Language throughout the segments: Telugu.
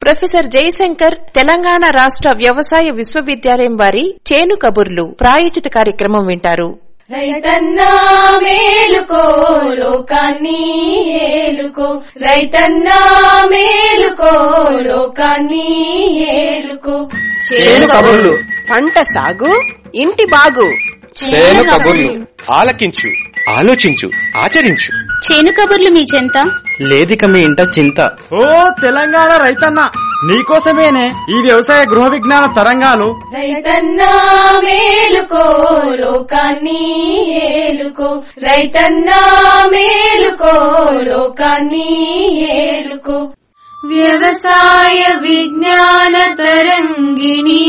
ప్రొఫెసర్ జయశంకర్ తెలంగాణ రాష్ట్ర వ్యవసాయ విశ్వవిద్యాలయం వారి చేను కబుర్లు ప్రాయోజిత కార్యక్రమం వింటారు రైతన్నా మేలుకో లోకాన్ని ఏలుకో రైతన్నా మేలుకో లోకాన్ని ఏలుకో చేను కబుర్లు పంట సాగు ఇంటి బాగు చేను కబుర్లు ఆలకించు ఆలోచించు ఆచరించు చేను కబుర్లు మీ చెంత లేదిక మీ ఇంట చింత ఓ తెలంగాణ రైతన్న నీకోసమేనే ఈ వ్యవసాయ గృహ విజ్ఞాన తరంగాలు రైతన్నా మేలుకో లోకాన్ని ఏలుకో రైతన్నా మేలుకో లోకాన్ని ఏలుకో వ్యవసాయ విజ్ఞాన తరంగిణి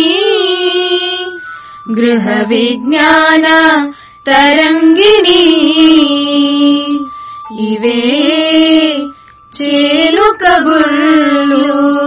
గృహ విజ్ఞాన తరంగిణి ఇవే చేలు కబుర్లు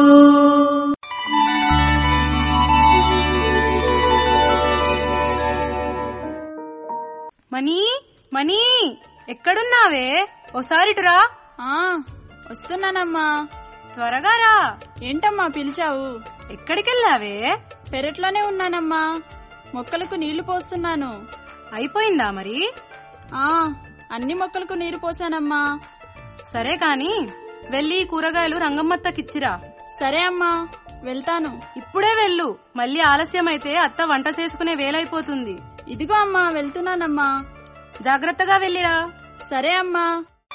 మనీ మనీ ఎక్కడున్నావే ఓసారిటురా ఆ వస్తున్నానమ్మా త్వరగా రా ఏంటమ్మా పిలిచావు ఎక్కడికెళ్ళావే పెరట్లోనే ఉన్నానమ్మా మొక్కలకు నీళ్లు పోస్తున్నాను అయిపోయిందా మరి ఆ అన్ని మొక్కలకు నీరు పోసానమ్మా సరే కాని వెళ్ళి కూరగాయలు రంగమ్మత్తకిచ్చిరా సరే అమ్మా వెళ్తాను ఇప్పుడే వెళ్ళు మళ్ళీ ఆలస్యమైతే అత్త వంట చేసుకునే వేలైపోతుంది ఇదిగో అమ్మా వెళ్తున్నానమ్మా జాగ్రత్తగా వెళ్ళిరా సరే అమ్మా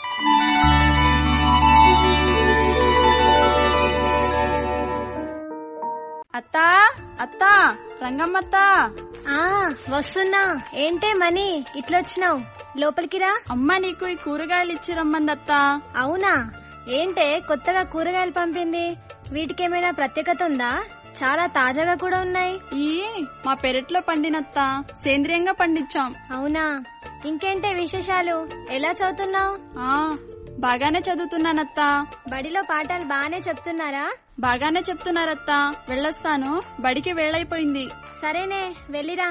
అత్తా అత్తా రంగమ్మత్తా ఆ వస్తున్నా ఏంటే మనీ ఇట్లొచ్చినావు లోపలికి రా అమ్మ నీకు ఈ కూరగాయలు ఇచ్చి రమ్మందత్తా అవునా ఏంటే కొత్తగా కూరగాయలు పంపింది వీటికేమైనా ప్రత్యేకత ఉందా చాలా తాజాగా కూడా ఉన్నాయి ఈ మా పెరట్లో పండినత్తా సేంద్రియంగా పండించాం అవునా ఇంకేంటే విశేషాలు ఎలా చదువుతున్నావు ఆ బాగానే చదువుతున్నానత్తా బడిలో పాఠాలు బాగానే చెప్తున్నారా బాగానే చెప్తున్నారత్తా వెళ్ళొస్తాను బడికి వేళైపోయింది సరేనే వెళ్ళిరా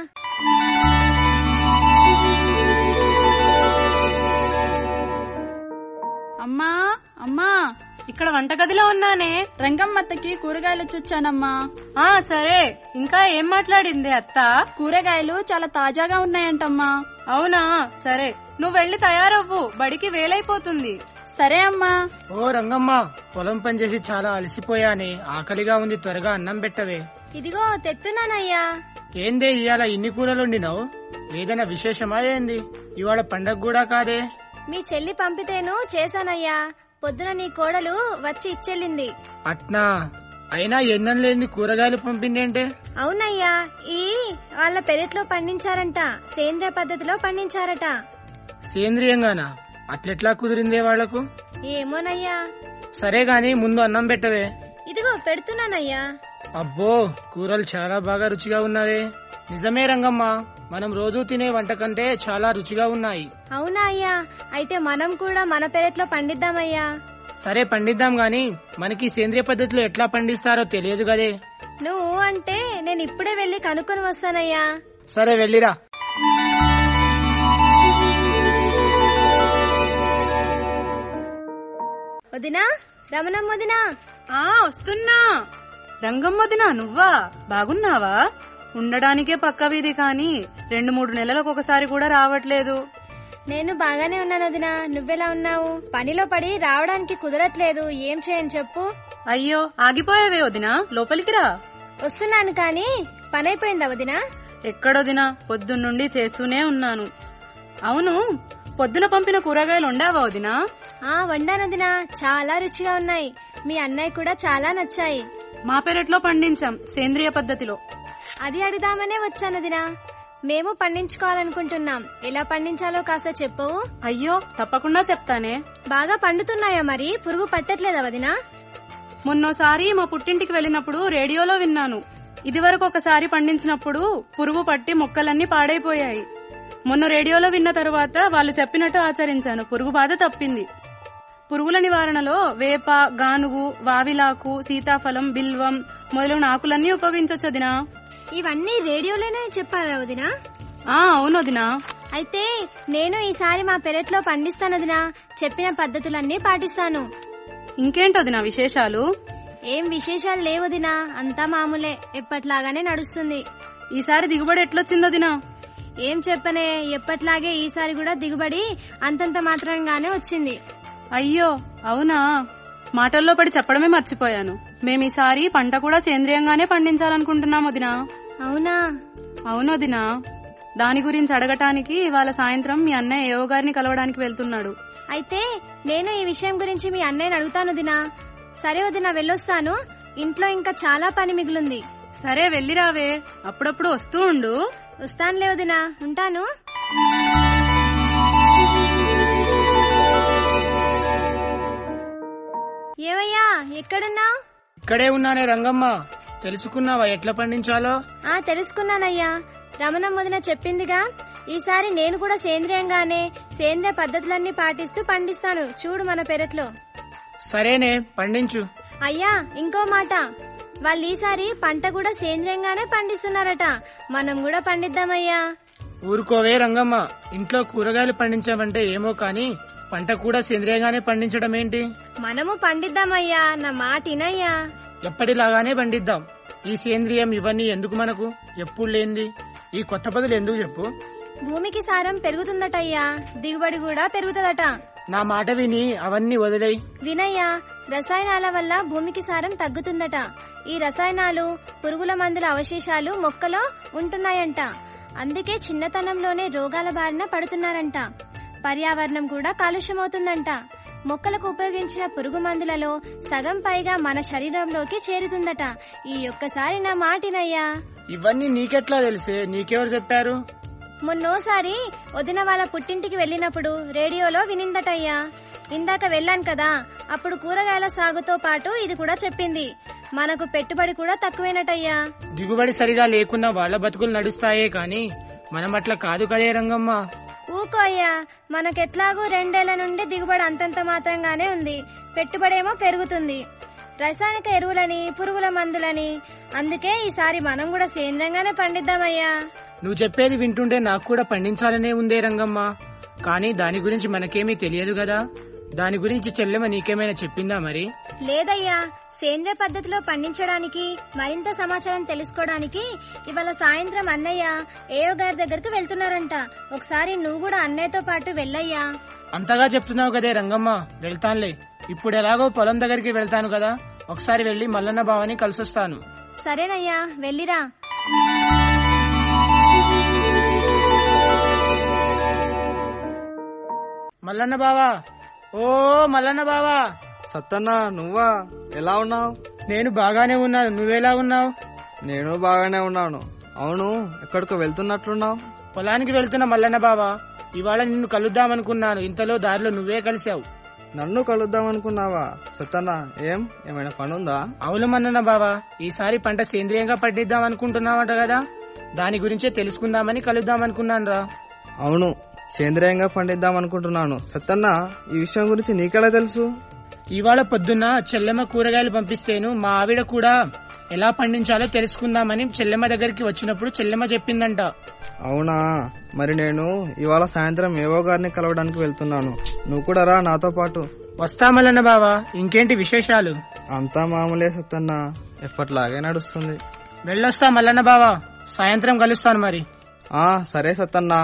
అమ్మా అమ్మా ఇక్కడ వంటగదిలో ఉన్నానే రంగమ్మత్తకి కూరగాయలు వచ్చొచ్చానమ్మా ఆ సరే ఇంకా ఏం మాట్లాడింది అత్త కూరగాయలు చాలా తాజాగా ఉన్నాయంటమ్మా అవునా సరే నువ్వు వెళ్ళి తయారవ్వు బడికి వేలైపోతుంది సరే అమ్మా ఓ రంగమ్మ పొలం పనిచేసి చాలా అలసిపోయానే ఆకలిగా ఉంది త్వరగా అన్నం పెట్టవే ఇదిగో తెత్తున్నానయ్యా ఏందే ఇవాళ ఇన్ని కూరలు వండినావు ఏదైనా విశేషమా ఏంది ఇవాళ పండగ కూడా కాదే మీ చెల్లి పంపితేను చేశానయ్యా పొద్దున నీ కోడలు వచ్చి ఇచ్చెళ్ళింది అట్నా అయినా ఎన్నం లేని కూరగాయలు పంపిందేంటే అవునయ్యా ఈ వాళ్ళ పెరట్లో పండించారంట సేంద్రియ పద్ధతిలో పండించారట సేంద్రియంగానా అట్లెట్లా కుదిరిందే వాళ్లకు ఏమోనయ్యా సరే గాని ముందు అన్నం పెట్టవే ఇదిగో పెడుతున్నానయ్యా అబ్బో కూరలు చాలా బాగా రుచిగా ఉన్నవే నిజమే రంగమ్మ మనం రోజూ తినే వంట కంటే చాలా రుచిగా ఉన్నాయి అవునా అయ్యా అయితే మనం కూడా మన పెరట్లో పండిద్దామయ్యా సరే పండిద్దాం గాని మనకి సేంద్రియ పద్ధతిలో ఎట్లా పండిస్తారో తెలియదు కదే నువ్వు అంటే నేను ఇప్పుడే వెళ్ళి కనుక్కొని వస్తానయ్యా సరే వెళ్ళిరా వదినా రమణం వదినా ఆ వస్తున్నా రంగమ్మదినా నువ్వా బాగున్నావా ఉండడానికే పక్క వీధి కాని రెండు మూడు నెలలకు ఒకసారి కూడా రావట్లేదు నేను బాగానే ఉన్నాను వదినా నువ్వెలా ఉన్నావు పనిలో పడి రావడానికి కుదరట్లేదు ఏం చేయను చెప్పు అయ్యో ఆగిపోయావే వదినా లోపలికి రా వస్తున్నాను కానీ పని అయిపోయిందా వదినా ఎక్కడొదినా పొద్దున్నుండి చేస్తూనే ఉన్నాను అవును పొద్దున పంపిన కూరగాయలు ఉండావా వదినా ఆ వండానదినా చాలా రుచిగా ఉన్నాయి మీ అన్నయ్య కూడా చాలా నచ్చాయి మా పెరట్లో పండించాం సేంద్రియ పద్ధతిలో అది అడుగుదామనే వచ్చానదినా మేము పండించుకోవాలనుకుంటున్నాం ఎలా పండించాలో కాస్త చెప్పవు అయ్యో తప్పకుండా చెప్తానే బాగా పండుతున్నాయా మరి పురుగు పట్టట్లేదా వదినా మొన్నోసారి మా పుట్టింటికి వెళ్ళినప్పుడు రేడియోలో విన్నాను ఇదివరకు ఒకసారి పండించినప్పుడు పురుగు పట్టి మొక్కలన్నీ పాడైపోయాయి మొన్న రేడియోలో విన్న తరువాత వాళ్ళు చెప్పినట్టు ఆచరించాను పురుగు బాధ తప్పింది పురుగుల నివారణలో వేప గానుగు వావిలాకు సీతాఫలం బిల్వం మొదలైన ఆకులన్నీ ఉపయోగించవచ్చు వదినా ఇవన్నీ రేడియోలోనే చెప్పారా వదినా ఆ అవును వదినా అయితే నేను ఈసారి మా పెరట్లో పండిస్తాను వదినా చెప్పిన పద్ధతులన్నీ పాటిస్తాను ఇంకేంటి వదినా విశేషాలు ఏం విశేషాలు లేవు దినా అంతా మామూలే ఎప్పట్లాగానే నడుస్తుంది ఈసారి దిగుబడి ఎట్లొచ్చిందో దినా ఏం చెప్పనే ఎప్పట్లాగే ఈసారి కూడా దిగుబడి అంతంత మాత్రంగానే వచ్చింది అయ్యో అవునా మాటల్లో పడి చెప్పడమే మర్చిపోయాను మేము ఈసారి పంట కూడా సేంద్రియంగానే పండించాలనుకుంటున్నాం వదినా అవునా అవును వదినా దాని గురించి అడగటానికి ఇవాళ సాయంత్రం మీ అన్నయ్య ఏవో గారిని కలవడానికి వెళ్తున్నాడు అయితే నేను ఈ విషయం గురించి మీ అన్నయ్యని అడుగుతాను దినా సరే వదినా వెళ్ళొస్తాను ఇంట్లో ఇంకా చాలా పని మిగులుంది సరే వెళ్ళిరావే అప్పుడప్పుడు వస్తూ ఉండు వస్తానులే వదినా ఉంటాను ఏవయ్యా ఎక్కడున్నావు ఇక్కడే ఉన్నానే రంగమ్మ తెలుసుకున్నావా ఎట్లా పండించాలో ఆ తెలుసుకున్నానయ్యా రమణ మొదన చెప్పిందిగా ఈసారి నేను కూడా సేంద్రియంగానే సేంద్రియ పద్ధతులన్నీ పాటిస్తూ పండిస్తాను చూడు మన పెరట్లో సరేనే పండించు అయ్యా ఇంకో మాట వాళ్ళు ఈసారి పంట కూడా సేంద్రియంగానే పండిస్తున్నారట మనం కూడా పండిద్దామయ్యా ఊరుకోవే రంగమ్మ ఇంట్లో కూరగాయలు పండించామంటే ఏమో కాని పంట కూడా సేంద్రియంగానే పండించడం ఏంటి మనము పండిద్దామయ్యా నా మాట ఇనయ్యా ఎప్పటిలాగానే పండిద్దాం ఈ సేంద్రియం ఇవన్నీ ఎందుకు మనకు ఎప్పుడు లేంది ఈ కొత్త పదులు ఎందుకు చెప్పు భూమికి సారం పెరుగుతుందటయ్యా దిగుబడి కూడా పెరుగుతుందట నా మాట విని అవన్నీ వదిలేయి వినయ్యా రసాయనాల వల్ల భూమికి సారం తగ్గుతుందట ఈ రసాయనాలు పురుగుల మందుల అవశేషాలు మొక్కలో ఉంటున్నాయంట అందుకే చిన్నతనంలోనే రోగాల బారిన పడుతున్నారంట పర్యావరణం కూడా కాలుష్యమవుతుందంట మొక్కలకు ఉపయోగించిన పురుగు మందులలో సగం పైగా మన శరీరంలోకి చేరుతుందట ఈ ఒక్కసారి నా మాటినయ్యా ఇవన్నీ నీకెట్లా తెలిసే నీకెవరు చెప్పారు మొన్నోసారి వదిన వాళ్ళ పుట్టింటికి వెళ్ళినప్పుడు రేడియోలో వినిందటయ్యా ఇందాక వెళ్ళాను కదా అప్పుడు కూరగాయల సాగుతో పాటు ఇది కూడా చెప్పింది మనకు పెట్టుబడి కూడా తక్కువేనటయ్యా దిగుబడి సరిగా లేకున్నా వాళ్ళ బతుకులు నడుస్తాయే కాని మనం అట్లా కాదు కదే రంగమ్మ ఊకో అయ్యా మనకెట్లాగూ రెండేళ్ల నుండి దిగుబడి అంతంత మాత్రంగానే ఉంది పెట్టుబడేమో పెరుగుతుంది రసాయనిక ఎరువులని పురుగుల మందులని అందుకే ఈసారి మనం కూడా సేంద్రంగానే పండిద్దామయ్యా నువ్వు చెప్పేది వింటుంటే నాకు కూడా పండించాలనే ఉందే రంగమ్మ కానీ దాని గురించి మనకేమీ తెలియదు కదా దాని గురించి చెల్లెమ నీకేమైనా చెప్పిందా మరి లేదయ్యా సేంద్రియ పద్ధతిలో పండించడానికి మరింత సమాచారం తెలుసుకోవడానికి ఇవాళ సాయంత్రం అన్నయ్య ఏయో గారి దగ్గరకు వెళ్తున్నారంట ఒకసారి నువ్వు కూడా అన్నయ్యతో పాటు వెళ్ళయ్యా అంతగా చెప్తున్నావు కదే రంగమ్మ వెళ్తానులే ఇప్పుడు ఎలాగో పొలం దగ్గరికి వెళ్తాను కదా ఒకసారి వెళ్లి మల్లన్న బావని కలిసొస్తాను సరేనయ్యా వెళ్ళిరా మల్లన్న బావా ఓ మల్లన్న బావా సత్తన్న నువ్వా ఎలా ఉన్నావు నేను బాగానే ఉన్నాను నువ్వెలా ఉన్నావు నేను బాగానే ఉన్నాను అవును ఎక్కడికో వెళ్తున్నట్లున్నావు పొలానికి వెళ్తున్న మల్లన్న బావా ఇవాళ నిన్ను కలుద్దామనుకున్నాను ఇంతలో దారిలో నువ్వే కలిసావు నన్ను కలుద్దాం అనుకున్నావా సత్తన్న ఏం ఏమైనా పనుందా అవును మన్నన్న బావా ఈసారి పంట సేంద్రియంగా పండిద్దాం అనుకుంటున్నావట కదా దాని గురించే తెలుసుకుందామని కలుద్దాం అనుకున్నాను రా అవును సేంద్రియంగా పండిద్దాం అనుకుంటున్నాను సత్తన్న ఈ విషయం గురించి నీకెలా తెలుసు ఇవాళ పొద్దున్న చెల్లెమ్మ కూరగాయలు పంపిస్తేను మా ఆవిడ కూడా ఎలా పండించాలో తెలుసుకుందామని చెల్లెమ్మ దగ్గరికి వచ్చినప్పుడు చెల్లెమ్మ చెప్పిందంట అవునా మరి నేను ఇవాళ సాయంత్రం ఏవో గారిని కలవడానికి వెళ్తున్నాను నువ్వు కూడా రా నాతో పాటు వస్తా మల్లన్న బావా ఇంకేంటి విశేషాలు అంతా మామూలే సత్తన్న ఎప్పట్లాగే నడుస్తుంది వెళ్ళొస్తా మల్లన్న బావా సాయంత్రం కలుస్తాను మరి ఆ సరే సత్తన్నా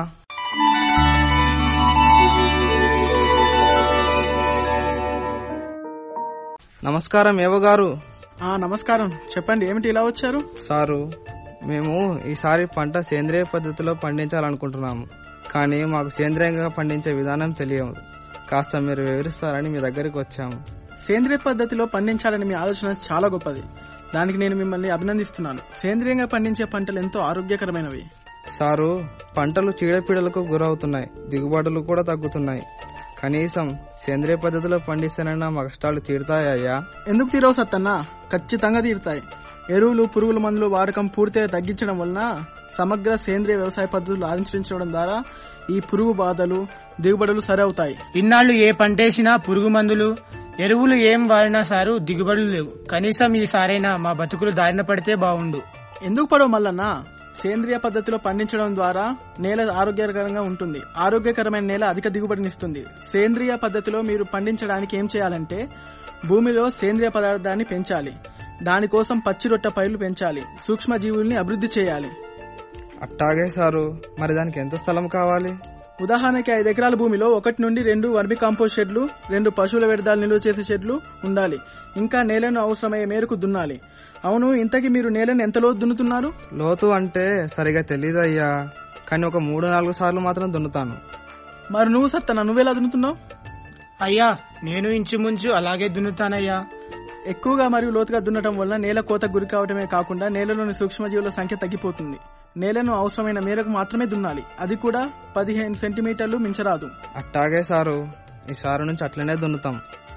నమస్కారం ఏవో గారు ఆ నమస్కారం చెప్పండి ఏమిటి ఇలా వచ్చారు సారు మేము ఈసారి పంట సేంద్రియ పద్ధతిలో పండించాలనుకుంటున్నాము కానీ మాకు సేంద్రియంగా పండించే విధానం తెలియదు కాస్త మీరు వివరిస్తారని మీ దగ్గరికి వచ్చాము సేంద్రియ పద్ధతిలో పండించాలని మీ ఆలోచన చాలా గొప్పది దానికి నేను మిమ్మల్ని అభినందిస్తున్నాను సేంద్రియంగా పండించే పంటలు ఎంతో ఆరోగ్యకరమైనవి సారు పంటలు చీడపీడలకు గురవుతున్నాయి దిగుబడులు కూడా తగ్గుతున్నాయి కనీసం సేంద్రియ పద్ధతిలో పండిస్తేనైనా మా కష్టాలు తీరుతాయ్యా ఎందుకు తీరవు సత్తన్న ఖచ్చితంగా తీరుతాయి ఎరువులు పురుగుల మందులు వాడకం పూర్తిగా తగ్గించడం వలన సమగ్ర సేంద్రియ వ్యవసాయ పద్ధతులు ఆచరించడం ద్వారా ఈ పురుగు బాధలు దిగుబడులు సరవుతాయి ఇన్నాళ్లు ఏ పంటేసినా పురుగు మందులు ఎరువులు ఏం వాడినా సారు దిగుబడులు లేవు కనీసం ఈసారైనా మా బతుకులు దారిన పడితే బాగుండు ఎందుకు పడవ మల్లన్న సేంద్రియ పద్ధతిలో పండించడం ద్వారా నేల ఆరోగ్యకరంగా ఉంటుంది ఆరోగ్యకరమైన నేల అధిక దిగుబడినిస్తుంది సేంద్రియ పద్ధతిలో మీరు పండించడానికి ఏం చేయాలంటే భూమిలో సేంద్రియ పదార్థాన్ని పెంచాలి దానికోసం పచ్చి రొట్ట పైర్లు పెంచాలి సూక్ష్మజీవుల్ని అభివృద్ధి చేయాలి అట్టాగే సారు మరి దానికి ఎంత స్థలం కావాలి ఉదాహరణకి ఐదు ఎకరాల భూమిలో ఒకటి నుండి రెండు వర్మి కాంపోస్ట్ షెడ్లు రెండు పశువుల వ్యర్థాలు నిల్వ చేసే షెడ్లు ఉండాలి ఇంకా నేలను అవసరమయ్యే మేరకు దున్నాలి అవును ఇంతకీ మీరు నేలను ఎంతలో దున్నుతున్నారు లోతు అంటే సరిగా తెలీదు అయ్యా కానీ ఒక మూడు నాలుగు సార్లు మాత్రం దున్నుతాను మరి నువ్వు సత్తన నువ్వెలా దున్నుతున్నావు అయ్యా నేను ఇంచుమించు అలాగే దున్నుతానయ్యా ఎక్కువగా మరియు లోతుగా దున్నటం వల్ల నేల కోత గురి కావడమే కాకుండా నేలలోని సూక్ష్మజీవుల సంఖ్య తగ్గిపోతుంది నేలను అవసరమైన మేరకు మాత్రమే దున్నాలి అది కూడా పదిహేను సెంటీమీటర్లు మించరాదు అట్టాగే సారు ఈ సారు నుంచి అట్లనే దున్నుతాం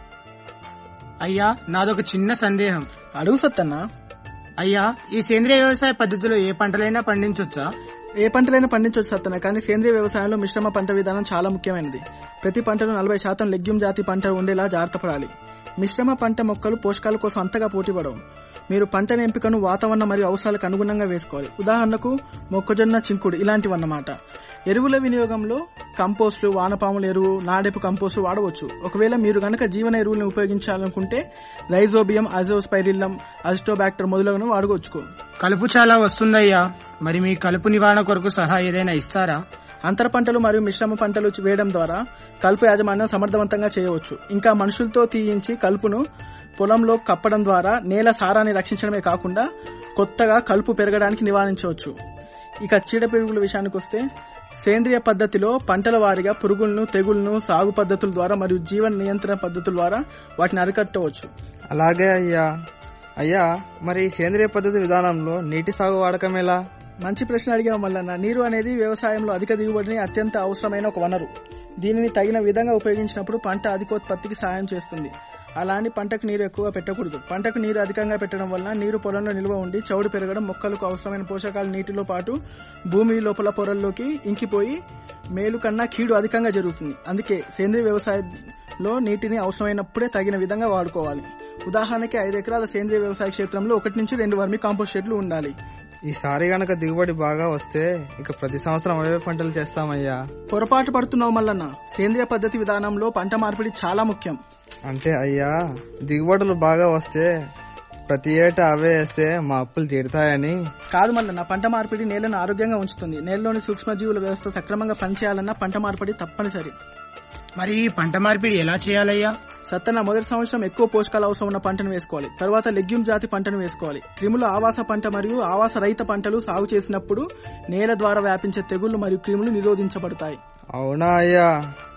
అయ్యా నాదొక చిన్న సందేహం అడుగు సత్తన్నా అయ్యా ఈ సేంద్రియ వ్యవసాయ పద్ధతిలో ఏ పంటలైనా పండించొచ్చా ఏ పంటలైనా పండించవచ్చు సత్తన కానీ సేంద్రియ వ్యవసాయంలో మిశ్రమ పంట విధానం చాలా ముఖ్యమైనది ప్రతి పంటలో నలభై శాతం లెగ్యూమ్ జాతి పంట ఉండేలా జాగ్రత్త పడాలి మిశ్రమ పంట మొక్కలు పోషకాల కోసం అంతగా పోటీపడవు మీరు పంటల ఎంపికను వాతావరణం మరియు అవసరాలకు అనుగుణంగా వేసుకోవాలి ఉదాహరణకు మొక్కజొన్న చింకుడు ఇలాంటివన్నమాట ఎరువుల వినియోగంలో కంపోస్టు వానపాముల ఎరువు నాడెపు కంపోస్టు వాడవచ్చు ఒకవేళ మీరు గనక జీవన ఎరువులను ఉపయోగించాలనుకుంటే రైజోబియం అజోస్పైరిల్లం అజిస్టోబాక్టర్ మొదలగునవి వాడుకోవచ్చు కలుపు చాలా వస్తుందయ్యా మరి మీ కలుపు నివారణ కొరకు సలహా ఏదైనా ఇస్తారా అంతర పంటలు మరియు మిశ్రమ పంటలు వేయడం ద్వారా కలుపు యాజమాన్యం సమర్థవంతంగా చేయవచ్చు ఇంకా మనుషులతో తీయించి కలుపును పొలంలో కప్పడం ద్వారా నేల సారాన్ని రక్షించడమే కాకుండా కొత్తగా కలుపు పెరగడానికి నివారించవచ్చు ఇక చీడపిరుగుల విషయానికి వస్తే సేంద్రియ పద్ధతిలో పంటల వారీగా పురుగులను తెగుళ్లను సాగు పద్ధతుల ద్వారా మరియు జీవన నియంత్రణ పద్ధతుల ద్వారా వాటిని అరికట్టవచ్చు అలాగే అయ్యా అయ్యా మరి ఈ సేంద్రియ పద్ధతి విధానంలో నీటి సాగు వాడకం ఎలా మంచి ప్రశ్న అడిగాం మల్లన్న నీరు అనేది వ్యవసాయంలో అధిక దిగుబడిని అత్యంత అవసరమైన ఒక వనరు దీనిని తగిన విధంగా ఉపయోగించినప్పుడు పంట అధికోత్పత్తికి సాయం చేస్తుంది అలా అని పంటకు నీరు ఎక్కువగా పెట్టకూడదు పంటకు నీరు అధికంగా పెట్టడం వల్ల నీరు పొలంలో నిల్వ ఉండి చౌడు పెరగడం మొక్కలకు అవసరమైన పోషకాలు నీటిలో పాటు భూమి లోపల పొరల్లోకి ఇంకిపోయి మేలు కన్నా కీడు అధికంగా జరుగుతుంది అందుకే సేంద్రియ వ్యవసాయంలో నీటిని అవసరమైనప్పుడే తగిన విధంగా వాడుకోవాలి ఉదాహరణకి ఐదు ఎకరాల సేంద్రియ వ్యవసాయ క్షేత్రంలో ఒకటి నుంచి రెండు వర్మి కాంపోస్ట్ షెడ్లు ఉండాలి ఈసారి గనక దిగుబడి బాగా వస్తే ఇక ప్రతి సంవత్సరం అవే పంటలు చేస్తామయ్యా పొరపాటు పడుతున్నావు మల్లన్న సేంద్రియ పద్ధతి విధానంలో పంట మార్పిడి చాలా ముఖ్యం అంటే అయ్యా దిగుబడులు బాగా వస్తే ప్రతి ఏటా అవే వేస్తే మా అప్పులు తీరుతాయని కాదు మల్లన్న పంట మార్పిడి నేలను ఆరోగ్యంగా ఉంచుతుంది నేలలోని సూక్ష్మజీవుల వ్యవస్థ సక్రమంగా పనిచేయాలన్నా పంట మార్పిడి తప్పనిసరి మరి ఈ పంట మార్పిడి ఎలా చేయాలయ్యా సత్తన మొదటి సంవత్సరం ఎక్కువ పోషకాలు అవసరం ఉన్న పంటను వేసుకోవాలి తర్వాత లెగ్యూమ్ జాతి పంటను వేసుకోవాలి క్రిములు ఆవాస పంట మరియు ఆవాస రహిత పంటలు సాగు చేసినప్పుడు నేల ద్వారా వ్యాపించే తెగుళ్లు మరియు క్రిములు నిరోధించబడతాయి అవునా అయ్యా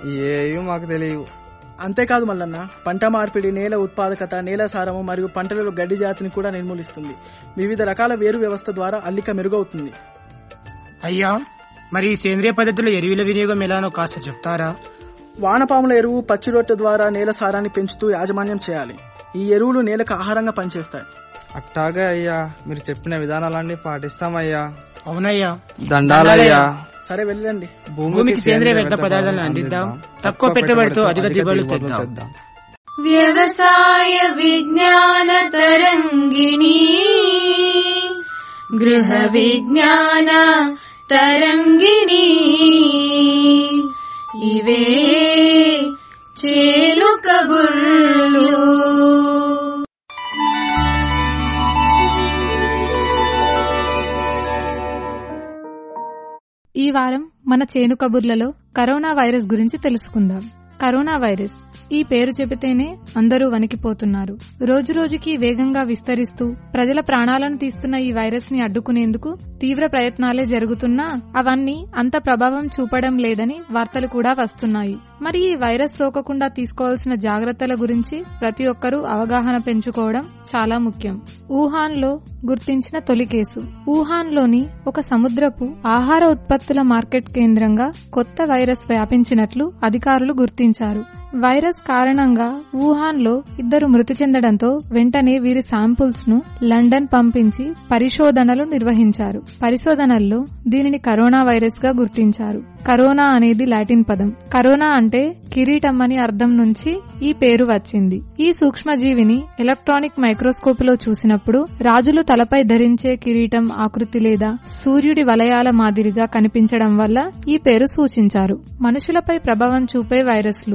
ఏవి మాకు తెలియవు అంతేకాదు మల్లన్న పంట మార్పిడి నేల ఉత్పాదకత నేల సారము మరియు పంటలలో గడ్డి జాతిని కూడా నిర్మూలిస్తుంది వివిధ రకాల వేరు వ్యవస్థ ద్వారా అల్లిక మెరుగవుతుంది అయ్యా మరి ఈ సేంద్రియ పద్ధతిలో ఎరువుల వినియోగం ఎలానో కాస్త చెప్తారా వానపాముల ఎరువు పచ్చి రొట్టె ద్వారా నేల సారాన్ని పెంచుతూ యాజమాన్యం చేయాలి ఈ ఎరువులు నేలకు ఆహారంగా పనిచేస్తాయి అట్టాగే అయ్యా మీరు చెప్పిన విధానాలన్నీ పాటిస్తామయ్యా అవునయ్యా దండాలయ్యా సరే వెళ్ళండి భూమికి సేంద్రియ వ్యర్థ పదార్థాలను అందిద్దాం తక్కువ పెట్టుబడితో అధిక దిగుబడులు తెద్దాం వ్యవసాయ విజ్ఞాన తరంగిణి గృహ విజ్ఞాన తరంగిణి ఇవే చేలు కబుర్లు ఈ వారం మన చేను కబుర్లలో కరోనా వైరస్ గురించి తెలుసుకుందాం కరోనా వైరస్ ఈ పేరు చెబితేనే అందరూ వణికిపోతున్నారు రోజు రోజుకి వేగంగా విస్తరిస్తూ ప్రజల ప్రాణాలను తీస్తున్న ఈ వైరస్ ని అడ్డుకునేందుకు తీవ్ర ప్రయత్నాలే జరుగుతున్నా అవన్నీ అంత ప్రభావం చూపడం లేదని వార్తలు కూడా వస్తున్నాయి మరి ఈ వైరస్ సోకకుండా తీసుకోవాల్సిన జాగ్రత్తల గురించి ప్రతి ఒక్కరూ అవగాహన పెంచుకోవడం చాలా ముఖ్యం వుహాన్ లో గుర్తించిన తొలి కేసు వుహాన్ లోని ఒక సముద్రపు ఆహార ఉత్పత్తుల మార్కెట్ కేంద్రంగా కొత్త వైరస్ వ్యాపించినట్లు అధికారులు గుర్తించారు వైరస్ కారణంగా వుహాన్ లో ఇద్దరు మృతి చెందడంతో వెంటనే వీరి శాంపుల్స్ ను లండన్ పంపించి పరిశోధనలు నిర్వహించారు పరిశోధనల్లో దీనిని కరోనా వైరస్ గా గుర్తించారు కరోనా అనేది లాటిన్ పదం కరోనా అంటే కిరీటం అని అర్థం నుంచి ఈ పేరు వచ్చింది ఈ సూక్ష్మజీవిని ఎలక్ట్రానిక్ మైక్రోస్కోప్ లో చూసినప్పుడు రాజులు తలపై ధరించే కిరీటం ఆకృతి లేదా సూర్యుడి వలయాల మాదిరిగా కనిపించడం వల్ల ఈ పేరు సూచించారు మనుషులపై ప్రభావం చూపే వైరస్లు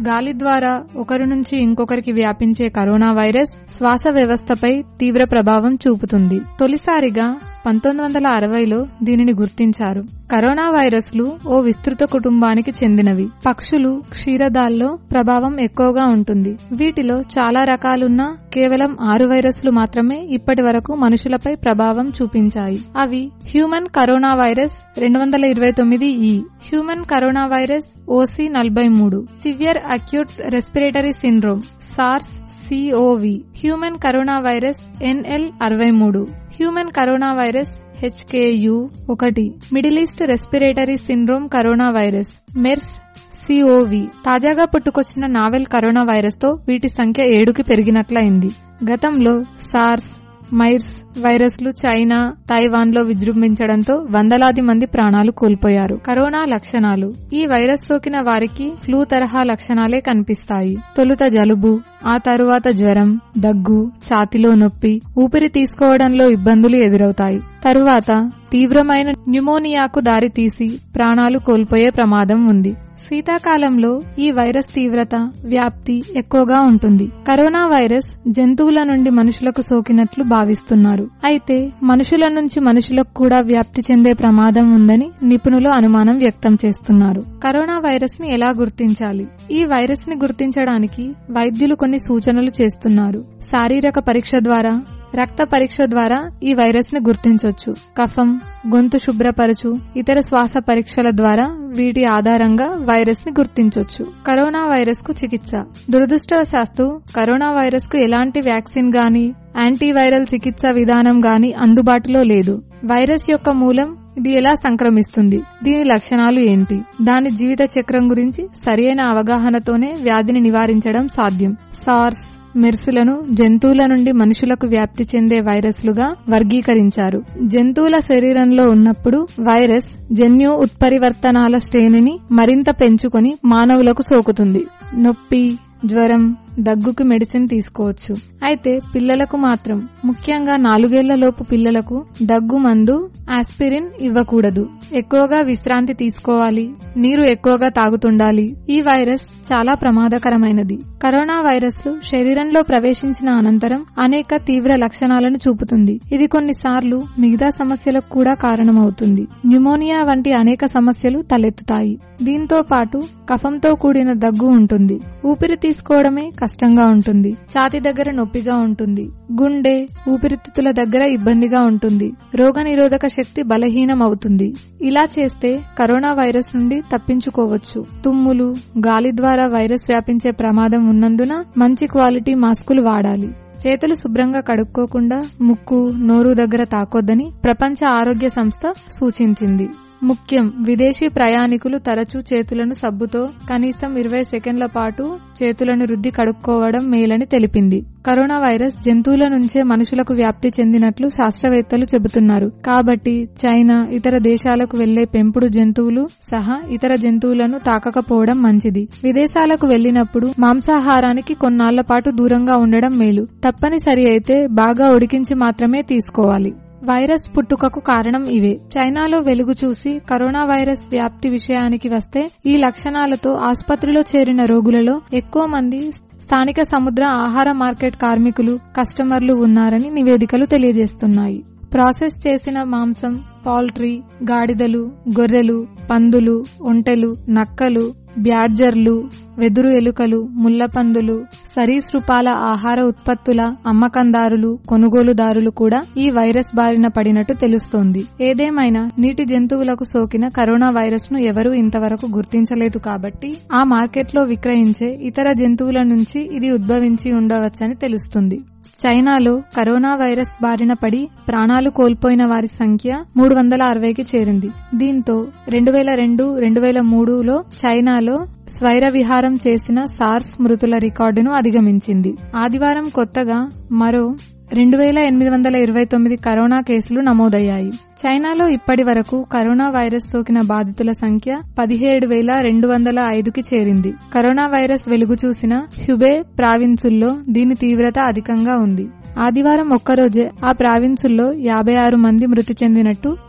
గాలి ద్వారా ఒకరి నుంచి ఇంకొకరికి వ్యాపించే కరోనా వైరస్ శ్వాస వ్యవస్థపై తీవ్ర ప్రభావం చూపుతుంది తొలిసారిగా పంతొమ్మిది వందల అరవైలో దీనిని గుర్తించారు కరోనా వైరస్లు ఓ విస్తృత కుటుంబానికి చెందినవి పక్షులు క్షీరదాల్లో ప్రభావం ఎక్కువగా ఉంటుంది వీటిలో చాలా రకాలున్నా కేవలం ఆరు వైరస్లు మాత్రమే ఇప్పటి వరకు మనుషులపై ప్రభావం చూపించాయి అవి హ్యూమన్ కరోనా వైరస్ రెండు వందల ఇరవై తొమ్మిది ఈ హ్యూమన్ కరోనా వైరస్ ఓసి నలభై మూడు severe acute respiratory syndrome SARS CoV human corona virus NL అరవై మూడు హ్యూమన్ కరోనా వైరస్ హెచ్కేయు ఒకటి middle east respiratory syndrome corona virus MERS CoV తాజాగా పుట్టుకొచ్చిన నావెల్ కరోనా వైరస్ తో వీటి సంఖ్య ఏడుకి పెరిగినట్లయింది గతంలో సార్స్ మైర్స్ వైరస్లు చైనా తైవాన్ లో విజృంభించడంతో వందలాది మంది ప్రాణాలు కోల్పోయారు కరోనా లక్షణాలు ఈ వైరస్ సోకిన వారికి ఫ్లూ తరహా లక్షణాలే కనిపిస్తాయి తొలుత జలుబు ఆ తరువాత జ్వరం దగ్గు ఛాతిలో నొప్పి ఊపిరి తీసుకోవడంలో ఇబ్బందులు ఎదురవుతాయి తరువాత తీవ్రమైన న్యూమోనియాకు దారితీసి ప్రాణాలు కోల్పోయే ప్రమాదం ఉంది శీతాకాలంలో ఈ వైరస్ తీవ్రత వ్యాప్తి ఎక్కువగా ఉంటుంది కరోనా వైరస్ జంతువుల నుండి మనుషులకు సోకినట్లు భావిస్తున్నారు అయితే మనుషుల నుంచి మనుషులకు కూడా వ్యాప్తి చెందే ప్రమాదం ఉందని నిపుణులు అనుమానం వ్యక్తం చేస్తున్నారు కరోనా వైరస్ ని ఎలా గుర్తించాలి ఈ వైరస్ ని గుర్తించడానికి వైద్యులు కొన్ని సూచనలు చేస్తున్నారు శారీరక పరీక్ష ద్వారా రక్త పరీక్ష ద్వారా ఈ వైరస్ ని గుర్తించవచ్చు కఫం గొంతు శుభ్రపరచు ఇతర శ్వాస పరీక్షల ద్వారా వీటి ఆధారంగా వైరస్ ని గుర్తించవచ్చు కరోనా వైరస్ కు చికిత్స దురదృష్టవశాత్తు కరోనా వైరస్ కు ఎలాంటి వ్యాక్సిన్ గాని యాంటీవైరల్ చికిత్స విధానం గాని అందుబాటులో లేదు వైరస్ యొక్క మూలం ఇది ఎలా సంక్రమిస్తుంది దీని లక్షణాలు ఏంటి దాని జీవిత చక్రం గురించి సరియైన అవగాహనతోనే వ్యాధిని నివారించడం సాధ్యం సార్స్ మెర్సులను జంతువుల నుండి మనుషులకు వ్యాప్తి చెందే వైరస్లుగా వర్గీకరించారు జంతువుల శరీరంలో ఉన్నప్పుడు వైరస్ జన్యు ఉత్పరివర్తనాల శ్రేణిని మరింత పెంచుకొని మానవులకు సోకుతుంది నొప్పి జ్వరం దగ్గుకు మెడిసిన్ తీసుకోవచ్చు అయితే పిల్లలకు మాత్రం ముఖ్యంగా నాలుగేళ్ల లోపు పిల్లలకు దగ్గు మందు ఆస్పిరిన్ ఇవ్వకూడదు ఎక్కువగా విశ్రాంతి తీసుకోవాలి నీరు ఎక్కువగా తాగుతుండాలి ఈ వైరస్ చాలా ప్రమాదకరమైనది కరోనా వైరస్లు శరీరంలో ప్రవేశించిన అనంతరం అనేక తీవ్ర లక్షణాలను చూపుతుంది ఇది కొన్నిసార్లు మిగతా సమస్యలకు కూడా కారణమవుతుంది న్యూమోనియా వంటి అనేక సమస్యలు తలెత్తుతాయి దీంతో పాటు కఫంతో కూడిన దగ్గు ఉంటుంది ఊపిరి తీసుకోవడమే కష్టంగా ఉంటుంది ఛాతి దగ్గర నొప్పిగా ఉంటుంది గుండె ఊపిరితిత్తుల దగ్గర ఇబ్బందిగా ఉంటుంది రోగనిరోధక శక్తి బలహీనం అవుతుంది ఇలా చేస్తే కరోనా వైరస్ నుండి తప్పించుకోవచ్చు తుమ్ములు గాలి ద్వారా వైరస్ వ్యాపించే ప్రమాదం ఉన్నందున మంచి క్వాలిటీ మాస్కులు వాడాలి చేతులు శుభ్రంగా కడుక్కోకుండా ముక్కు నోరు దగ్గర తాకొద్దని ప్రపంచ ఆరోగ్య సంస్థ సూచించింది ముఖ్యం విదేశీ ప్రయాణికులు తరచూ చేతులను సబ్బుతో కనీసం ఇరవై సెకండ్ల పాటు చేతులను రుద్ది కడుక్కోవడం మేలని తెలిపింది కరోనా వైరస్ జంతువుల నుంచే మనుషులకు వ్యాప్తి చెందినట్లు శాస్త్రవేత్తలు చెబుతున్నారు కాబట్టి చైనా ఇతర దేశాలకు వెళ్లే పెంపుడు జంతువులు సహా ఇతర జంతువులను తాకకపోవడం మంచిది విదేశాలకు వెళ్లినప్పుడు మాంసాహారానికి కొన్నాళ్ల పాటు దూరంగా ఉండడం మేలు తప్పనిసరి అయితే బాగా ఉడికించి మాత్రమే తీసుకోవాలి వైరస్ పుట్టుకకు కారణం ఇవే చైనాలో వెలుగు చూసి కరోనా వైరస్ వ్యాప్తి విషయానికి వస్తే ఈ లక్షణాలతో ఆసుపత్రిలో చేరిన రోగులలో ఎక్కువ మంది స్థానిక సముద్ర ఆహార మార్కెట్ కార్మికులు కస్టమర్లు ఉన్నారని నివేదికలు తెలియజేస్తున్నాయి ప్రాసెస్ చేసిన మాంసం పౌల్ట్రీ గాడిదలు గొర్రెలు పందులు ఒంటెలు నక్కలు బ్యాడ్జర్లు వెదురు ఎలుకలు ముళ్లపందులు సరీసృపాల ఆహార ఉత్పత్తుల అమ్మకందారులు కొనుగోలుదారులు కూడా ఈ వైరస్ బారిన పడినట్టు తెలుస్తోంది ఏదేమైనా నీటి జంతువులకు సోకిన కరోనా వైరస్ ను ఎవరూ ఇంతవరకు గుర్తించలేదు కాబట్టి ఆ మార్కెట్లో విక్రయించే ఇతర జంతువుల నుంచి ఇది ఉద్భవించి ఉండవచ్చని తెలుస్తుంది చైనాలో కరోనా వైరస్ బారిన పడి ప్రాణాలు కోల్పోయిన వారి సంఖ్య మూడు వందల అరవైకి చేరింది దీంతో రెండు వేల రెండు రెండు వేల మూడులో చైనాలో స్వైర విహారం చేసిన సార్స్ మృతుల రికార్డును అధిగమించింది ఆదివారం కొత్తగా మరో రెండు వేల ఎనిమిది వందల ఇరవై తొమ్మిది కరోనా కేసులు నమోదయ్యాయి చైనాలో ఇప్పటి వరకు కరోనా వైరస్ సోకిన బాధితుల సంఖ్య పదిహేడు వేల రెండు వందల ఐదుకి చేరింది కరోనా వైరస్ వెలుగు చూసిన హ్యుబే ప్రావిన్సుల్లో దీని తీవ్రత అధికంగా ఉంది ఆదివారం ఒక్కరోజే ఆ ప్రావిన్సుల్లో యాభై ఆరు మంది మృతి చెందినట్టు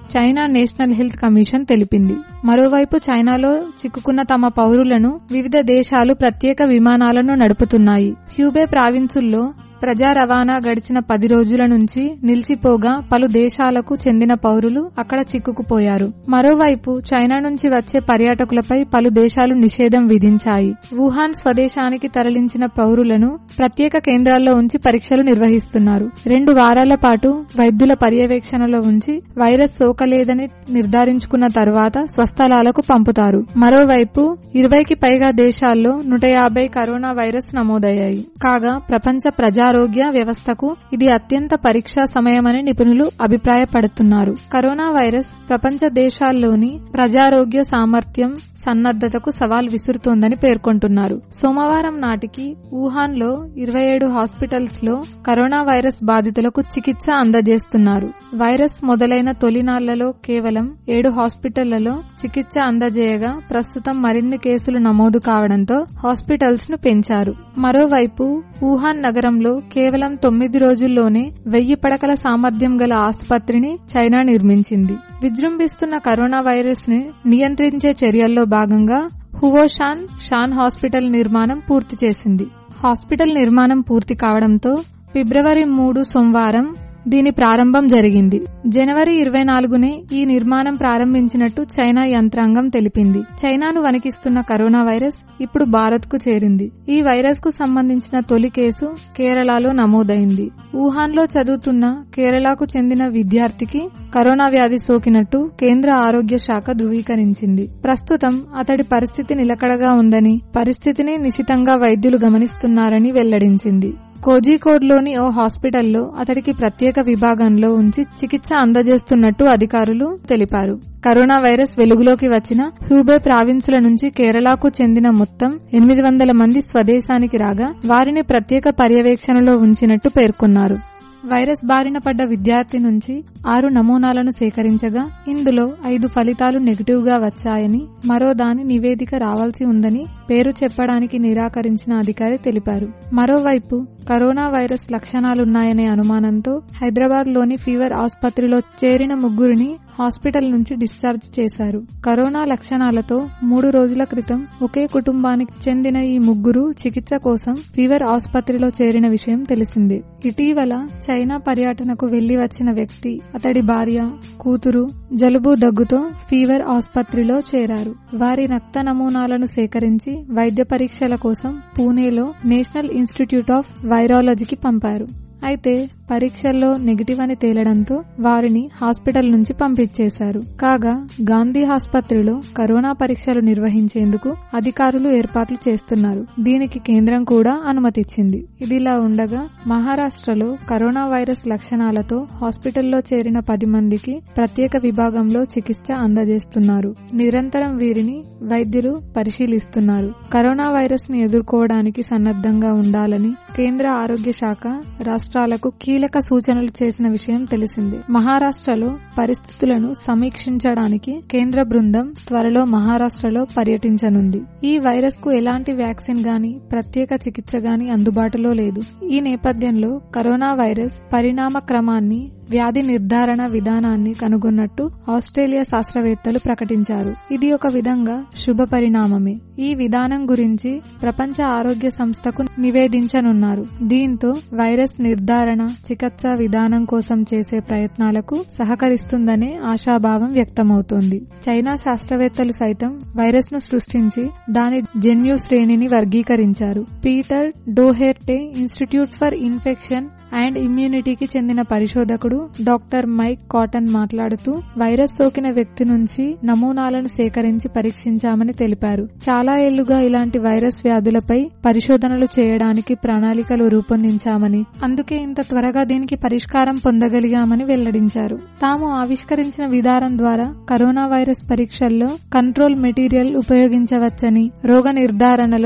చైనా నేషనల్ హెల్త్ కమిషన్ తెలిపింది మరోవైపు చైనాలో చిక్కుకున్న తమ పౌరులను వివిధ దేశాలు ప్రత్యేక విమానాలను నడుపుతున్నాయి హ్యూబే ప్రావిన్సుల్లో ప్రజా రవాణా గడిచిన పది రోజుల నుంచి నిలిచిపోగా పలు దేశాలకు చెందిన పౌరులు అక్కడ చిక్కుకుపోయారు మరోవైపు చైనా నుంచి వచ్చే పర్యాటకులపై పలు దేశాలు నిషేధం విధించాయి వుహాన్ స్వదేశానికి తరలించిన పౌరులను ప్రత్యేక కేంద్రాల్లో ఉంచి పరీక్షలు నిర్వహిస్తున్నారు రెండు వారాల పాటు వైద్యుల పర్యవేక్షణలో ఉంచి వైరస్ సోకలేదని నిర్ధారించుకున్న తర్వాత స్వస్థలాలకు పంపుతారు మరోవైపు ఇరవైకి పైగా దేశాల్లో నూట యాభై కరోనా వైరస్ నమోదయ్యాయి కాగా ప్రపంచ ప్రజారోగ్య వ్యవస్థకు ఇది అత్యంత పరీక్షా సమయమని నిపుణులు అభిప్రాయపడుతున్నారు కరోనా వైరస్ ప్రపంచ దేశాల్లోని ప్రజారోగ్య సామర్థ్యం సన్నద్దతకు సవాల్ విసురుతోందని పేర్కొంటున్నారు సోమవారం నాటికి వుహాన్ లో ఇరవై ఏడు హాస్పిటల్స్ లో కరోనా వైరస్ బాధితులకు చికిత్స అందజేస్తున్నారు వైరస్ మొదలైన తొలినాళ్లలో కేవలం ఏడు హాస్పిటళ్లలో చికిత్స అందజేయగా ప్రస్తుతం మరిన్ని కేసులు నమోదు కావడంతో హాస్పిటల్స్ ను పెంచారు మరోవైపు వుహాన్ నగరంలో కేవలం తొమ్మిది రోజుల్లోనే వెయ్యి పడకల సామర్థ్యం గల ఆసుపత్రిని చైనా నిర్మించింది విజృంభిస్తున్న కరోనా వైరస్ ని నియంత్రించే చర్యల్లో భాగంగా హువోషాన్ షాన్ హాస్పిటల్ నిర్మాణం పూర్తి చేసింది హాస్పిటల్ నిర్మాణం పూర్తి కావడంతో ఫిబ్రవరి మూడు సోమవారం దీని ప్రారంభం జరిగింది జనవరి ఇరవై నాలుగునే ఈ నిర్మాణం ప్రారంభించినట్టు చైనా యంత్రాంగం తెలిపింది చైనాను వణికిస్తున్న కరోనా వైరస్ ఇప్పుడు భారత్ కు చేరింది ఈ వైరస్ కు సంబంధించిన తొలి కేసు కేరళలో నమోదైంది వుహాన్ లో చదువుతున్న కేరళకు చెందిన విద్యార్థికి కరోనా వ్యాధి సోకినట్టు కేంద్ర ఆరోగ్య శాఖ ధృవీకరించింది ప్రస్తుతం అతడి పరిస్థితి నిలకడగా ఉందని పరిస్థితిని నిశితంగా వైద్యులు గమనిస్తున్నారని వెల్లడించింది కోజీకోడ్లోని ఓ హాస్పిటల్లో అతడికి ప్రత్యేక విభాగంలో ఉంచి చికిత్స అందజేస్తున్నట్టు అధికారులు తెలిపారు కరోనా వైరస్ వెలుగులోకి వచ్చిన హ్యూబే ప్రావిన్సుల నుంచి కేరళకు చెందిన మొత్తం ఎనిమిది వందల మంది స్వదేశానికి రాగా వారిని ప్రత్యేక పర్యవేక్షణలో ఉంచినట్టు పేర్కొన్నారు వైరస్ బారిన పడ్డ విద్యార్థి నుంచి ఆరు నమూనాలను సేకరించగా ఇందులో ఐదు ఫలితాలు నెగిటివ్ గా వచ్చాయని మరో దాని నివేదిక రావాల్సి ఉందని పేరు చెప్పడానికి నిరాకరించిన అధికారి తెలిపారు మరోవైపు కరోనా వైరస్ లక్షణాలున్నాయనే అనుమానంతో హైదరాబాద్ లోని ఫీవర్ ఆసుపత్రిలో చేరిన ముగ్గురిని హాస్పిటల్ నుంచి డిశ్చార్జ్ చేశారు కరోనా లక్షణాలతో మూడు రోజుల క్రితం ఒకే కుటుంబానికి చెందిన ఈ ముగ్గురు చికిత్స కోసం ఫీవర్ ఆసుపత్రిలో చేరిన విషయం తెలిసిందే ఇటీవల చైనా పర్యటనకు వెళ్లి వచ్చిన వ్యక్తి అతడి భార్య కూతురు జలుబు దగ్గుతో ఫీవర్ ఆసుపత్రిలో చేరారు వారి రక్త నమూనాలను సేకరించి వైద్య పరీక్షల కోసం పూణేలో నేషనల్ ఇన్స్టిట్యూట్ ఆఫ్ వైరాలజీకి పంపారు అయితే పరీక్షల్లో నెగిటివ్ అని తేలడంతో వారిని హాస్పిటల్ నుంచి పంపించేశారు కాగా గాంధీ ఆసుపత్రిలో కరోనా పరీక్షలు నిర్వహించేందుకు అధికారులు ఏర్పాట్లు చేస్తున్నారు దీనికి కేంద్రం కూడా అనుమతిచ్చింది ఇదిలా ఉండగా మహారాష్ట్రలో కరోనా వైరస్ లక్షణాలతో హాస్పిటల్లో చేరిన పది మందికి ప్రత్యేక విభాగంలో చికిత్స అందజేస్తున్నారు నిరంతరం వీరిని వైద్యులు పరిశీలిస్తున్నారు కరోనా వైరస్ ను ఎదుర్కోవడానికి సన్నద్ధంగా ఉండాలని కేంద్ర ఆరోగ్య శాఖ రాష్ట్రాలకు కీలక సూచనలు చేసిన విషయం తెలిసిందే మహారాష్ట్రలో పరిస్థితులను సమీక్షించడానికి కేంద్ర బృందం త్వరలో మహారాష్ట్రలో పర్యటించనుంది ఈ వైరస్ కు ఎలాంటి వ్యాక్సిన్ గాని ప్రత్యేక చికిత్స గాని అందుబాటులో లేదు ఈ నేపథ్యంలో కరోనా వైరస్ పరిణామ క్రమాన్ని వ్యాధి నిర్ధారణ విధానాన్ని కనుగొన్నట్టు ఆస్ట్రేలియా శాస్త్రవేత్తలు ప్రకటించారు ఇది ఒక విధంగా శుభ పరిణామమే ఈ విధానం గురించి ప్రపంచ ఆరోగ్య సంస్థకు నివేదించనున్నారు దీంతో వైరస్ నిర్ధారణ చికిత్స విధానం కోసం చేసే ప్రయత్నాలకు సహకరిస్తుందనే ఆశాభావం వ్యక్తమవుతోంది చైనా శాస్త్రవేత్తలు సైతం వైరస్ ను సృష్టించి దాని జన్యు శ్రేణిని వర్గీకరించారు Peter Doherty Institute for Infection and ఇమ్యూనిటీకి చెందిన పరిశోధకుడు డాక్టర్ మైక్ కాటన్ మాట్లాడుతూ వైరస్ సోకిన వ్యక్తి నుంచి నమూనాలను సేకరించి పరీక్షించామని తెలిపారు చాలా ఏళ్లుగా ఇలాంటి వైరస్ వ్యాధులపై పరిశోధనలు చేయడానికి ప్రణాళికలు రూపొందించామని అందుకే ఇంత త్వరగా దీనికి పరిష్కారం పొందగలిగామని వెల్లడించారు తాము ఆవిష్కరించిన విధానం ద్వారా కరోనా వైరస్ పరీక్షల్లో కంట్రోల్ మెటీరియల్ ఉపయోగించవచ్చని రోగ నిర్ధారణలో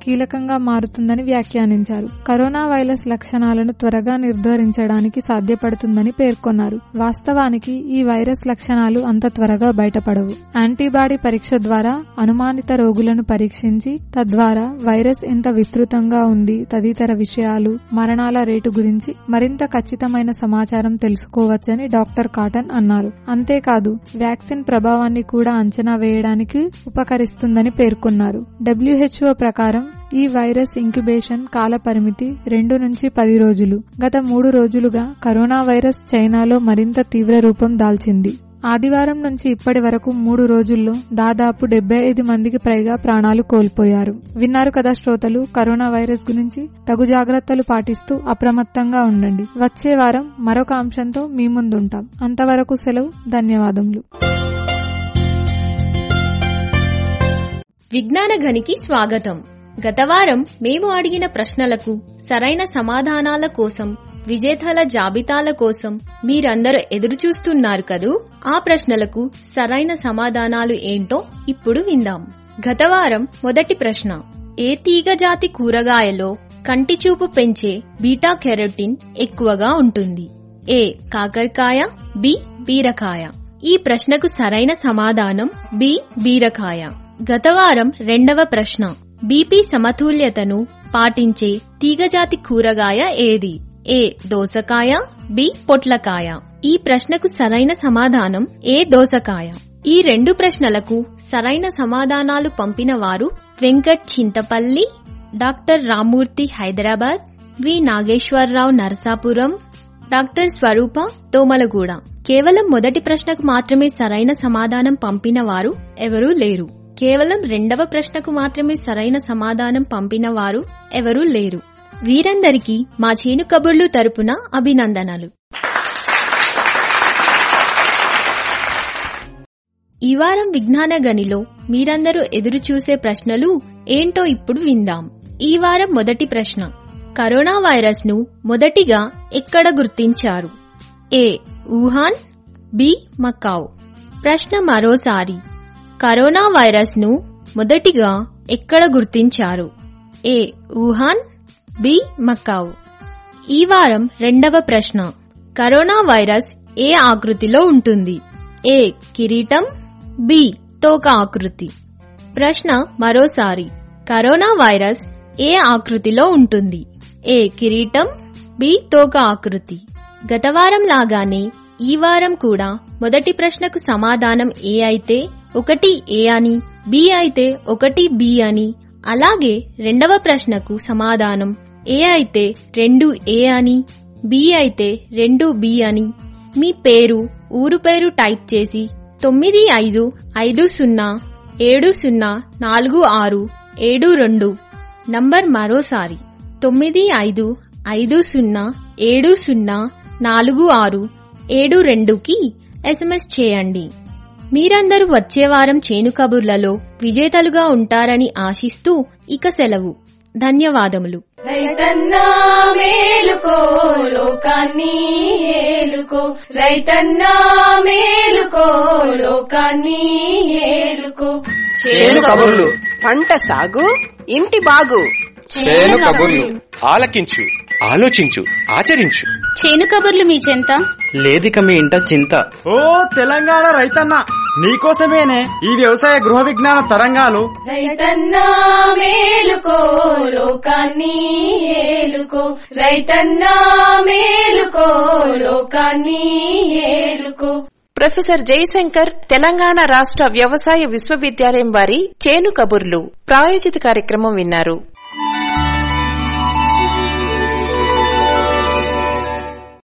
కీలకంగా మారుతుందని వ్యాఖ్యానించారు కరోనా వైరస్ లక్షణాలను త్వరగా నిర్ధారించడానికి సాధ్యపడుతుందని పేర్కొన్నారు వాస్తవానికి ఈ వైరస్ లక్షణాలు అంత త్వరగా బయటపడవు యాంటీబాడీ పరీక్ష ద్వారా అనుమానిత రోగులను పరీక్షించి తద్వారా వైరస్ ఎంత విస్తృతంగా ఉంది తదితర విషయాలు మరణాల రేటు గురించి మరింత ఖచ్చితమైన సమాచారం తెలుసుకోవచ్చని డాక్టర్ కాటన్ అన్నారు అంతేకాదు వ్యాక్సిన్ ప్రభావాన్ని కూడా అంచనా వేయడానికి ఉపకరిస్తుందని పేర్కొన్నారు డబ్ల్యూహెచ్ఓ ప్రకారం ఈ వైరస్ ఇంక్యుబేషన్ కాల పరిమితి రెండు నుంచి పది రోజులు గత మూడు రోజులుగా కరోనా వైరస్ చైనాలో మరింత తీవ్ర రూపం దాల్చింది ఆదివారం నుంచి ఇప్పటి వరకు మూడు రోజుల్లో దాదాపు డెబ్బై ఐదు మందికి పైగా ప్రాణాలు కోల్పోయారు విన్నారు కదా శ్రోతలు కరోనా వైరస్ గురించి తగు జాగ్రత్తలు పాటిస్తూ అప్రమత్తంగా ఉండండి వచ్చే వారం మరొక అంశంతో మీ ముందుంటాం అంతవరకు సెలవు ధన్యవాదములు విజ్ఞాన గనికి స్వాగతం గత వారం మేము అడిగిన ప్రశ్నలకు సరైన సమాధానాల కోసం విజేతల జాబితాల కోసం మీరందరూ ఎదురు చూస్తున్నారు కదూ ఆ ప్రశ్నలకు సరైన సమాధానాలు ఏంటో ఇప్పుడు విందాం గత వారం మొదటి ప్రశ్న ఏ తీగ జాతి కూరగాయలో కంటి చూపు పెంచే బీటా కెరోటిన్ ఎక్కువగా ఉంటుంది ఏ కాకరకాయ బి బీరకాయ ఈ ప్రశ్నకు సరైన సమాధానం బి బీరకాయ గత వారం రెండవ ప్రశ్న బీపీ సమతుల్యతను పాటించే తీగజాతి కూరగాయ ఏది ఏ దోసకాయ బి పొట్లకాయ ఈ ప్రశ్నకు సరైన సమాధానం ఏ దోసకాయ ఈ రెండు ప్రశ్నలకు సరైన సమాధానాలు పంపిన వారు Venkat Chintapalli doctor Ramurthy Hyderabad V Nageswararao Narasapuram doctor Swarupa Tomalaguda కేవలం మొదటి ప్రశ్నకు మాత్రమే సరైన సమాధానం పంపిన వారు ఎవరూ లేరు కేవలం రెండవ ప్రశ్నకు మాత్రమే సరైన సమాధానం పంపిన వారు ఎవరూ లేరు వీరందరికీ మా చేను కబుర్లు తరపున అభినందనలు ఈ వారం విజ్ఞాన గనిలో మీరందరూ ఎదురు చూసే ప్రశ్నలు ఏంటో ఇప్పుడు విందాం ఈ వారం మొదటి ప్రశ్న కరోనా వైరస్ ను మొదటిగా ఎక్కడ గుర్తించారు ఏ వుహాన్ బి మకావ్ ప్రశ్న మరోసారి కరోనా వైరస్ ను మొదటిగా ఎక్కడ గుర్తించారు ఏ వుహాన్ బి మకావ్ ఈ వారం రెండవ ప్రశ్న కరోనా వైరస్ ఏ ఆకృతిలో ఉంటుంది ఏ కిరీటం బి తోక ఆకృతి ప్రశ్న మరోసారి కరోనా వైరస్ ఏ ఆకృతిలో ఉంటుంది ఏ కిరీటం బి తోక ఆకృతి గత వారం లాగానే ఈ వారం కూడా మొదటి ప్రశ్నకు సమాధానం ఏ అయితే ఒకటి ఏ అని బి అయితే ఒకటి బి అని అలాగే రెండవ ప్రశ్నకు సమాధానం ఏ అయితే రెండు ఏ అని బి అయితే రెండు బి అని మీ పేరు ఊరు పేరు టైప్ చేసి తొమ్మిది ఐదు ఐదు సున్నా ఏడు సున్నా నాలుగు ఆరు ఏడు రెండు నంబర్ మరోసారి తొమ్మిది ఐదు ఐదు సున్నా ఏడు సున్నా నాలుగు ఆరు ఏడు రెండుకి ఎస్ఎంఎస్ చేయండి మీరందరూ వచ్చే వారం చేను కబుర్లలో విజేతలుగా ఉంటారని ఆశిస్తూ ఇక సెలవు ధన్యవాదములు రైతన్నా మేలుకో లోకాన్ని ఏలుకో రైతన్నా మేలుకో లోకాన్ని ఏలుకో చేను కబుర్లు పంట సాగు ఇంటి బాగు చేను కబుర్లు ఆలకించు ఆలోచించు ఆచరించు చేను కబుర్లు మీ చెంత లేదిక మీ ఇంట చింత ఓ తెలంగాణ రైతన్న నీకోసమేనే ఈ వ్యవసాయ గృహ విజ్ఞాన తరంగాలు రైతన్నా మేలుకో లోకాన్ని ఏలుకో రైతన్నా మేలుకో లోకాన్ని ఏలుకో ప్రొఫెసర్ జయశంకర్ తెలంగాణ రాష్ట్ర వ్యవసాయ విశ్వవిద్యాలయం వారి చేను కబుర్లు ప్రాయోజిత కార్యక్రమం విన్నారు